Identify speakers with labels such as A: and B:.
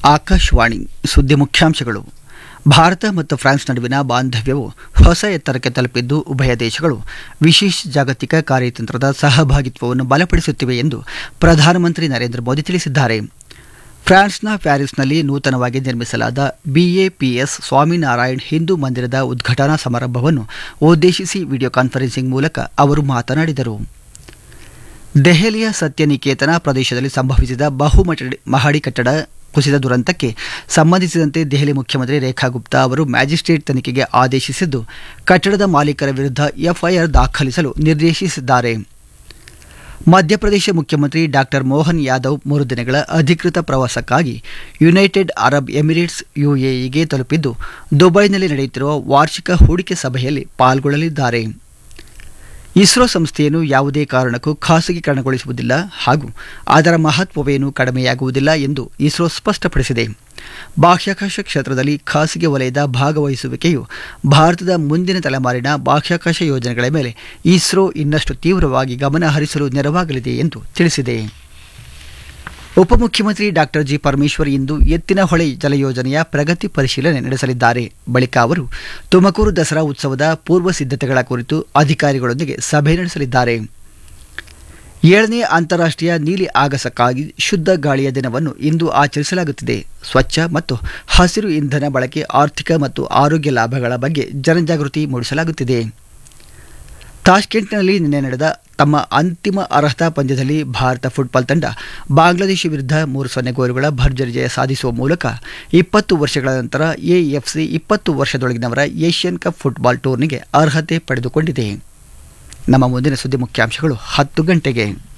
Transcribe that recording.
A: ಆಕಾಶವಾಣಿ ಸುದ್ದಿ ಮುಖ್ಯಾಂಶಗಳು ಭಾರತ ಮತ್ತು ಫ್ರಾನ್ಸ್ ನಡುವಿನ ಬಾಂಧವ್ಯವು ಹೊಸ ಎತ್ತರಕ್ಕೆ ತಲುಪಿದ್ದು ಉಭಯ ದೇಶಗಳು ವಿಶೇಷ ಜಾಗತಿಕ ಕಾರ್ಯತಂತ್ರದ ಸಹಭಾಗಿತ್ವವನ್ನು ಬಲಪಡಿಸುತ್ತಿವೆ ಎಂದು ಪ್ರಧಾನಮಂತ್ರಿ ನರೇಂದ್ರ ಮೋದಿ ತಿಳಿಸಿದ್ದಾರೆ ಫ್ರಾನ್ಸ್ನ ಪ್ಯಾರಿಸ್ನಲ್ಲಿ ನೂತನವಾಗಿ ನಿರ್ಮಿಸಲಾದ ಬಿಎಪಿಎಸ್ ಸ್ವಾಮಿನಾರಾಯಣ್ ಹಿಂದೂ ಮಂದಿರದ ಉದ್ಘಾಟನಾ ಸಮಾರಂಭವನ್ನು ಉದ್ದೇಶಿಸಿ ವಿಡಿಯೋ ಕಾನ್ಫರೆನ್ಸಿಂಗ್ ಮೂಲಕ ಅವರು ಮಾತನಾಡಿದರು ದೆಹಲಿಯ ಸತ್ಯನಿಕೇತನ ಪ್ರದೇಶದಲ್ಲಿ ಸಂಭವಿಸಿದ ಬಹುಮಹಡಿ ಮಹಡಿ ಕಟ್ಟಡ ಕುಸಿದ ದುರಂತಕ್ಕೆ ಸಂಬಂಧಿಸಿದಂತೆ ದೆಹಲಿ ಮುಖ್ಯಮಂತ್ರಿ ರೇಖಾ ಗುಪ್ತಾ ಅವರು ಮ್ಯಾಜಿಸ್ಟ್ರೇಟ್ ತನಿಖೆಗೆ ಆದೇಶಿಸಿದ್ದು ಕಟ್ಟಡದ ಮಾಲೀಕರ ವಿರುದ್ಧ ಎಫ್ಐಆರ್ ದಾಖಲಿಸಲು ನಿರ್ದೇಶಿಸಿದ್ದಾರೆ ಮಧ್ಯಪ್ರದೇಶ ಮುಖ್ಯಮಂತ್ರಿ ಡಾಕ್ಟರ್ ಮೋಹನ್ ಯಾದವ್ ಮೂರು ದಿನಗಳ ಅಧಿಕೃತ ಪ್ರವಾಸಕ್ಕಾಗಿ ಯುನೈಟೆಡ್ ಅರಬ್ ಎಮಿರೇಟ್ಸ್ ಯುಎಇಗೆ ತಲುಪಿದ್ದು ದುಬೈನಲ್ಲಿ ನಡೆಯುತ್ತಿರುವ ವಾರ್ಷಿಕ ಹೂಡಿಕೆ ಸಭೆಯಲ್ಲಿ ಪಾಲ್ಗೊಳ್ಳಲಿದ್ದಾರೆ ಇಸ್ರೋ ಸಂಸ್ಥೆಯನ್ನು ಯಾವುದೇ ಕಾರಣಕ್ಕೂ ಖಾಸಗೀಕರಣಗೊಳಿಸುವುದಿಲ್ಲ ಹಾಗೂ ಅದರ ಮಹತ್ವವೇನೂ ಕಡಿಮೆಯಾಗುವುದಿಲ್ಲ ಎಂದು ಇಸ್ರೋ ಸ್ಪಷ್ಟಪಡಿಸಿದೆ ಬಾಹ್ಯಾಕಾಶ ಕ್ಷೇತ್ರದಲ್ಲಿ ಖಾಸಗಿ ವಲಯದ ಭಾಗವಹಿಸುವಿಕೆಯು ಭಾರತದ ಮುಂದಿನ ತಲೆಮಾರಿನ ಬಾಹ್ಯಾಕಾಶ ಯೋಜನೆಗಳ ಮೇಲೆ ಇಸ್ರೋ ಇನ್ನಷ್ಟು ತೀವ್ರವಾಗಿ ಗಮನ ಹರಿಸಲು ನೆರವಾಗಲಿದೆ ಎಂದು ತಿಳಿಸಿದೆ ಉಪಮುಖ್ಯಮಂತ್ರಿ ಡಾಕ್ಟರ್ ಜಿ ಪರಮೇಶ್ವರ್ ಇಂದು ಎತ್ತಿನಹೊಳೆ ಜಲಯೋಜನೆಯ ಪ್ರಗತಿ ಪರಿಶೀಲನೆ ನಡೆಸಲಿದ್ದಾರೆ ಬಳಿಕ ಅವರು ತುಮಕೂರು ದಸರಾ ಉತ್ಸವದ ಪೂರ್ವ ಸಿದ್ಧತೆಗಳ ಕುರಿತು ಅಧಿಕಾರಿಗಳೊಂದಿಗೆ ಸಭೆ ನಡೆಸಲಿದ್ದಾರೆ ಏಳನೇ ಅಂತಾರಾಷ್ಟ್ರೀಯ ನೀಲಿ ಆಗಸಕ್ಕಾಗಿ ಶುದ್ಧ ಗಾಳಿಯ ದಿನವನ್ನು ಇಂದು ಆಚರಿಸಲಾಗುತ್ತಿದೆ ಸ್ವಚ್ಛ ಮತ್ತು ಹಸಿರು ಇಂಧನ ಬಳಕೆ ಆರ್ಥಿಕ ಮತ್ತು ಆರೋಗ್ಯ ಲಾಭಗಳ ಬಗ್ಗೆ ಜನಜಾಗೃತಿ ಮೂಡಿಸಲಾಗುತ್ತಿದೆ ತಾಷ್ಕೆಂಟ್ನಲ್ಲಿ ನಿನ್ನೆ ನಡೆದ ತಮ್ಮ ಅಂತಿಮ ಅರ್ಹತಾ ಪಂದ್ಯದಲ್ಲಿ ಭಾರತ ಫುಟ್ಬಾಲ್ ತಂಡ ಬಾಂಗ್ಲಾದೇಶ ವಿರುದ್ಧ ಮೂರು ಸೊನ್ನೆ ಗೋಲುಗಳ ಭರ್ಜರಿ ಜಯ ಸಾಧಿಸುವ ಮೂಲಕ ಇಪ್ಪತ್ತು ವರ್ಷಗಳ ನಂತರ ಎಎಫ್ಸಿ ಇಪ್ಪತ್ತು ವರ್ಷದೊಳಗಿನವರ ಏಷ್ಯನ್ ಕಪ್ ಫುಟ್ಬಾಲ್ ಟೂರ್ನಿಗೆ ಅರ್ಹತೆ ಪಡೆದುಕೊಂಡಿದೆ ನಮ್ಮ ಮುಂದಿನ ಸುದ್ದಿ ಮುಖ್ಯಾಂಶಗಳು ಹತ್ತು ಗಂಟೆಗೆ